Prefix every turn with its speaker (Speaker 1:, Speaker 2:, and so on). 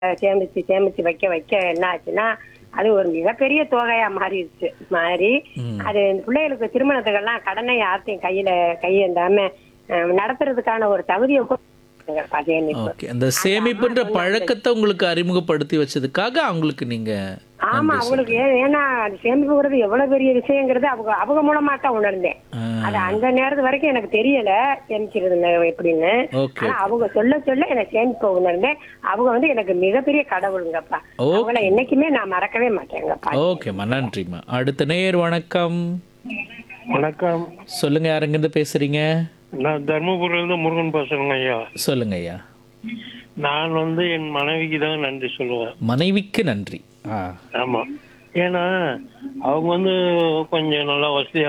Speaker 1: சேமிச்சு சேமிச்சு வைக்க வைக்க என்ன ஆச்சுன்னா அது ஒரு மிகப்பெரிய தொகையா மாறிடுச்சு மாறி அது இந்த பிள்ளைகளுக்கு திருமணத்துக்கெல்லாம் கடனை யார்த்தையும் கையில கையேந்தாம அஹ், நடத்துறதுக்கான ஒரு தகுதியை கூட சேமிப்பு
Speaker 2: ஓகே அந்த சேமிப்புன்ற பழக்கத்தை உங்களுக்கு அறிமுகப்படுத்தி வச்சதுக்காக அவங்களுக்கு நீங்க
Speaker 1: ஆமா அவங்களுக்கு ஏன் ஏன்னா அது சேமிப்புங்கிறது எவ்வளவு பெரிய விஷயங்கிறது அவங்க அவங்க மூலமா தான் உணர்ந்தேன்
Speaker 2: ஆ,
Speaker 1: அது அந்த நேரத்து வரைக்கும் எனக்கு தெரியல சேமிக்கிறது எப்படின்னு
Speaker 2: ஓகே
Speaker 1: ஆனா அவங்க சொல்ல சொல்ல எனக்கு சேமிப்ப உணர்ந்தேன் அவங்க வந்து எனக்கு மிகப்பெரிய கடவுளுங்கப்பா
Speaker 2: ஓகே.
Speaker 1: அவங்கள என்னைக்குமே நான் மறக்கவே மாட்டேங்கப்பா
Speaker 2: ஓகேம்மா நன்றிம்மா அடுத்த நேயர் வணக்கம்
Speaker 3: வணக்கம்
Speaker 2: சொல்லுங்க யாருங்கிருந்து பேசுறீங்க
Speaker 3: நான் தர்மபுரியிலிருந்து முருகன் பேசுறேங்க ஐயா
Speaker 2: சொல்லுங்க ஐயா
Speaker 3: நான் வந்து என் மனைவிக்கு தான் நன்றி சொல்லுவேன்
Speaker 2: மனைவிக்கு நன்றி ஆ
Speaker 3: ஆமா ஏன்னா அவங்க வந்து கொஞ்சம் நல்லா வசதியா